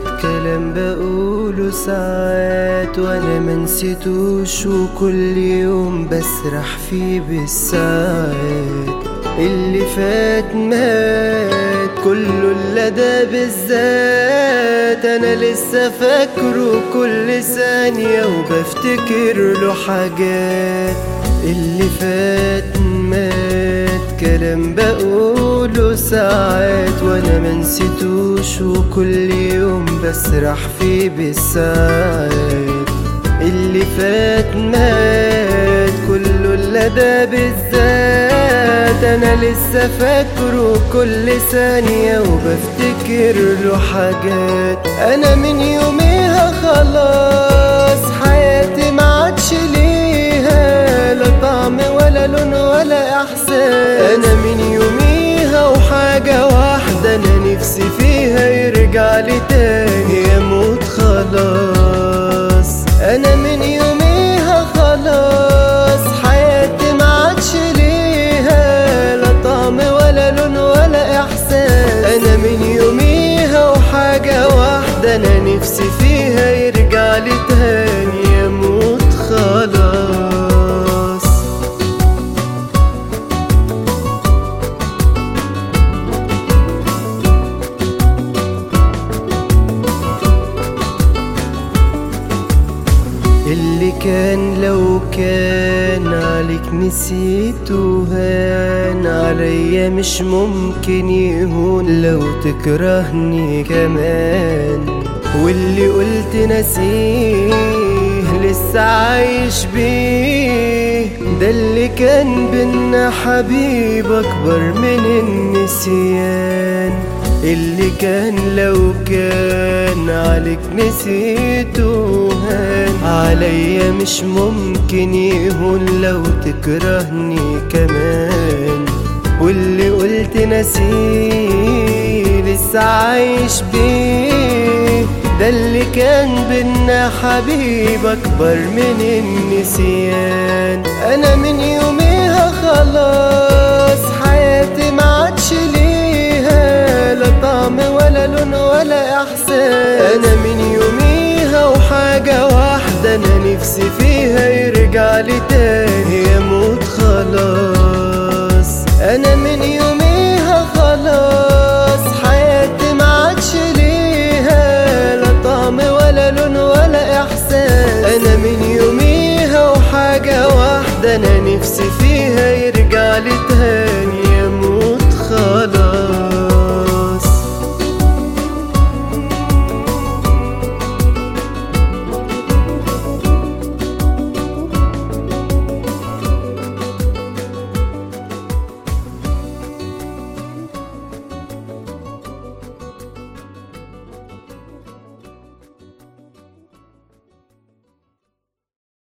كلام بقوله ساعات وانا منسيتوش وكل يوم بسرح فيه بالساعات اللي فات مات كله اللي ده بالذات انا لسه فاكره كل ثانية وبفتكر له حاجات اللي فات مات كلام بقوله ساعات وانا منسيتوش وكل يوم بسرح فيه بالساعات اللي فات مات كله اللي ده بالذات انا لسه فاكره كل ثانية وبفتكر له حاجات انا من يوميها خلاص حياتي ما عادش ليها لا طعم ولا لون ولا احساس انا من يوميها وحاجة واحدة انا نفسي فيها يرجع لي تاني يموت خلاص انا من يوميها خلاص حياتي ما عادش ليها لا طعم ولا لون ولا احساس انا من يوميها وحاجة واحدة انا نفسي فيها يرجع لي تاني يموت خلاص اللي كان لو كان عليك نسيته هان عليا مش ممكن يهون لو تكرهني كمان واللي قلت نسيه لسه عايش بيه ده اللي كان بينا حبيب اكبر من النسيان اللي كان لو كان عليك نسيته هان عليا مش ممكن يهون لو تكرهني كمان واللي قلت نسيه لسه عايش بيه ده اللي كان بينا حبيب اكبر من النسيان انا من يوميها خلاص حياتي ما عادش ليها لا طعم ولا لون ولا احساس انا من يوميها وحاجة واحدة انا نفسي فيها يرجع لي تاني يموت خلاص انا من يوميها خلاص حياتي ما عادش ليها لا طعم ولا لون ولا احساس انا من يوميها وحاجة واحدة انا نفسي فيها يرجع لي تاني